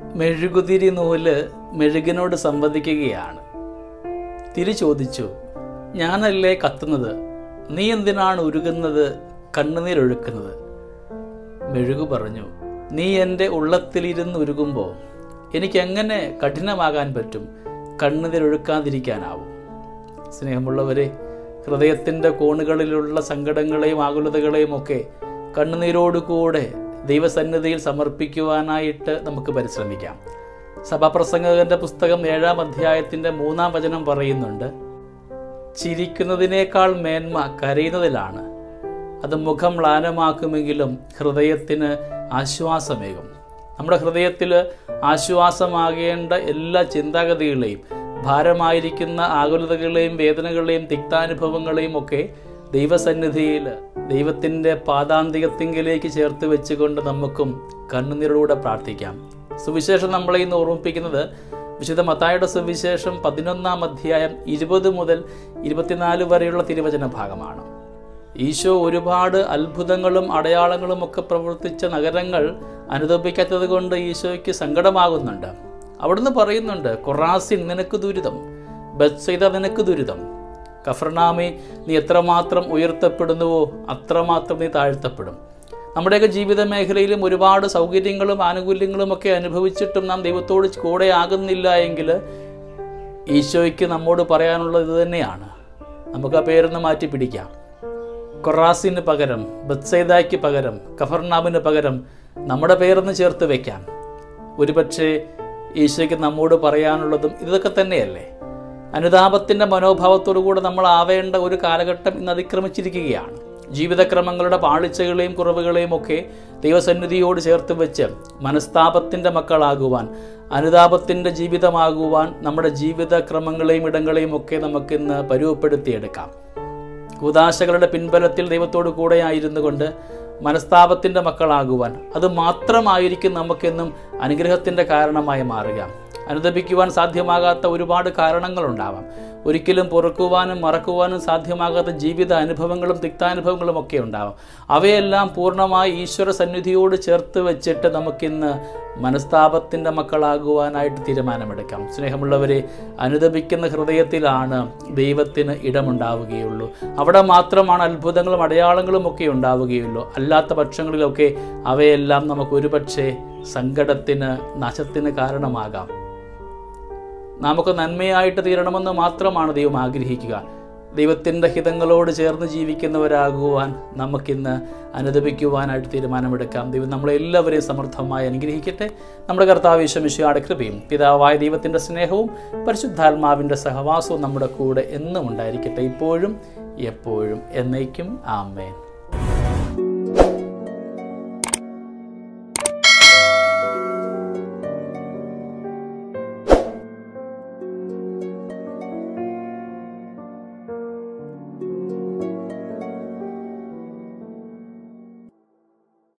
മെഴുകുതിരി നൂല് മെഴുകിനോട് സംവദിക്കുകയാണ് തിരി ചോദിച്ചു ഞാനല്ലേ കത്തുന്നത് നീ എന്തിനാണ് ഉരുകുന്നത് കണ്ണുനീരൊഴുക്കുന്നത് മെഴുകു പറഞ്ഞു നീ എൻ്റെ ഉള്ളത്തിലിരുന്ന് ഉരുകുമ്പോൾ എനിക്കെങ്ങനെ കഠിനമാകാൻ പറ്റും കണ്ണുനീരൊഴുക്കാതിരിക്കാനാവും സ്നേഹമുള്ളവരെ ഹൃദയത്തിൻ്റെ കോണുകളിലുള്ള സങ്കടങ്ങളെയും ആകുലതകളെയും ഒക്കെ കണ്ണുനീരോടുകൂടെ ദൈവസന്നിധിയിൽ സമർപ്പിക്കുവാനായിട്ട് നമുക്ക് പരിശ്രമിക്കാം സഭാപ്രസംഗകന്റെ പുസ്തകം ഏഴാം അധ്യായത്തിൻ്റെ മൂന്നാം വചനം പറയുന്നുണ്ട് ചിരിക്കുന്നതിനേക്കാൾ മേന്മ കരയുന്നതിലാണ് അത് മുഖം മ്ലാനമാക്കുമെങ്കിലും ഹൃദയത്തിന് ആശ്വാസമേകും നമ്മുടെ ഹൃദയത്തിൽ ആശ്വാസമാകേണ്ട എല്ലാ ചിന്താഗതികളെയും ഭാരമായിരിക്കുന്ന ആകുലതകളെയും വേദനകളെയും തിക്താനുഭവങ്ങളെയും ഒക്കെ ദൈവസന്നിധിയിൽ ദൈവത്തിൻ്റെ പാദാന്തികത്തിങ്കിലേക്ക് ചേർത്ത് വെച്ചുകൊണ്ട് നമുക്കും കണ്ണുനീരോടെ പ്രാർത്ഥിക്കാം സുവിശേഷം നമ്മളെ ഇന്ന് ഓർമ്മിപ്പിക്കുന്നത് വിശുദ്ധ മത്തായുടെ സുവിശേഷം പതിനൊന്നാം അധ്യായം ഇരുപത് മുതൽ ഇരുപത്തിനാല് വരെയുള്ള തിരുവചന ഭാഗമാണ് ഈശോ ഒരുപാട് അത്ഭുതങ്ങളും അടയാളങ്ങളും ഒക്കെ പ്രവർത്തിച്ച നഗരങ്ങൾ അനുദപിക്കാത്തത് കൊണ്ട് ഈശോയ്ക്ക് സങ്കടമാകുന്നുണ്ട് അവിടുന്ന് പറയുന്നുണ്ട് കൊറാസിൻ നിനക്ക് ദുരിതം ബത്സൈത നിനക്ക് ദുരിതം കഫർനാമി നീ എത്രമാത്രം ഉയർത്തപ്പെടുന്നുവോ അത്രമാത്രം നീ താഴ്ത്തപ്പെടും നമ്മുടെയൊക്കെ ജീവിത മേഖലയിലും ഒരുപാട് സൗകര്യങ്ങളും ആനുകൂല്യങ്ങളും ഒക്കെ അനുഭവിച്ചിട്ടും നാം ദൈവത്തോട് കൂടെ ആകുന്നില്ല എങ്കിൽ ഈശോയ്ക്ക് നമ്മോട് പറയാനുള്ളത് ഇത് തന്നെയാണ് നമുക്ക് ആ പേരൊന്ന് മാറ്റി പിടിക്കാം കൊറാസിന് പകരം ബത്സൈദായ്ക്ക് പകരം കഫർനാമിന് പകരം നമ്മുടെ പേരൊന്ന് ചേർത്ത് വെക്കാം ഒരുപക്ഷെ ഈശോയ്ക്ക് നമ്മോട് പറയാനുള്ളതും ഇതൊക്കെ തന്നെയല്ലേ അനുതാപത്തിൻ്റെ മനോഭാവത്തോടു കൂടെ നമ്മൾ ആവേണ്ട ഒരു കാലഘട്ടം ഇന്ന് അതിക്രമിച്ചിരിക്കുകയാണ് ജീവിതക്രമങ്ങളുടെ പാളിച്ചകളെയും കുറവുകളെയും ഒക്കെ ദൈവസന്നിധിയോട് ചേർത്ത് വെച്ച് മനസ്താപത്തിൻ്റെ മക്കളാകുവാൻ അനുതാപത്തിൻ്റെ ജീവിതമാകുവാൻ നമ്മുടെ ജീവിതക്രമങ്ങളെയും ഇടങ്ങളെയും ഒക്കെ നമുക്കിന്ന് പരുവപ്പെടുത്തിയെടുക്കാം കൂതാശകളുടെ പിൻബലത്തിൽ ദൈവത്തോടു കൂടെ ആയിരുന്നു കൊണ്ട് മനസ്താപത്തിൻ്റെ മക്കളാകുവാൻ അത് മാത്രമായിരിക്കും നമുക്കെന്നും അനുഗ്രഹത്തിൻ്റെ കാരണമായി മാറുക അനുദപിക്കുവാൻ സാധ്യമാകാത്ത ഒരുപാട് കാരണങ്ങളുണ്ടാവാം ഒരിക്കലും പൊറുക്കുവാനും മറക്കുവാനും സാധ്യമാകാത്ത ജീവിത അനുഭവങ്ങളും തിക്താനുഭവങ്ങളും ഒക്കെ ഉണ്ടാവാം അവയെല്ലാം പൂർണ്ണമായി ഈശ്വര സന്നിധിയോട് ചേർത്ത് വെച്ചിട്ട് നമുക്കിന്ന് മനസ്താപത്തിൻ്റെ മക്കളാകുവാനായിട്ട് തീരുമാനമെടുക്കാം സ്നേഹമുള്ളവരെ അനുദപിക്കുന്ന ഹൃദയത്തിലാണ് ദൈവത്തിന് ഇടമുണ്ടാവുകയുള്ളൂ അവിടെ മാത്രമാണ് അത്ഭുതങ്ങളും അടയാളങ്ങളും ഒക്കെ ഉണ്ടാവുകയുള്ളൂ അല്ലാത്ത പക്ഷങ്ങളിലൊക്കെ അവയെല്ലാം നമുക്ക് ഒരുപക്ഷെ സങ്കടത്തിന് നാശത്തിന് കാരണമാകാം നമുക്ക് നന്മയായിട്ട് തീരണമെന്ന് മാത്രമാണ് ദൈവം ആഗ്രഹിക്കുക ദൈവത്തിൻ്റെ ഹിതങ്ങളോട് ചേർന്ന് ജീവിക്കുന്നവരാകുവാൻ നമുക്കിന്ന് അനുദപിക്കുവാനായിട്ട് തീരുമാനമെടുക്കാം ദൈവം നമ്മളെല്ലാവരെയും സമൃദ്ധമായി അനുഗ്രഹിക്കട്ടെ നമ്മുടെ കർത്താവിശ്വമിശയുടെ കൃപയും പിതാവായ ദൈവത്തിൻ്റെ സ്നേഹവും പരിശുദ്ധാത്മാവിൻ്റെ സഹവാസവും നമ്മുടെ കൂടെ എന്നും ഉണ്ടായിരിക്കട്ടെ ഇപ്പോഴും എപ്പോഴും എന്നേക്കും ആമേൻ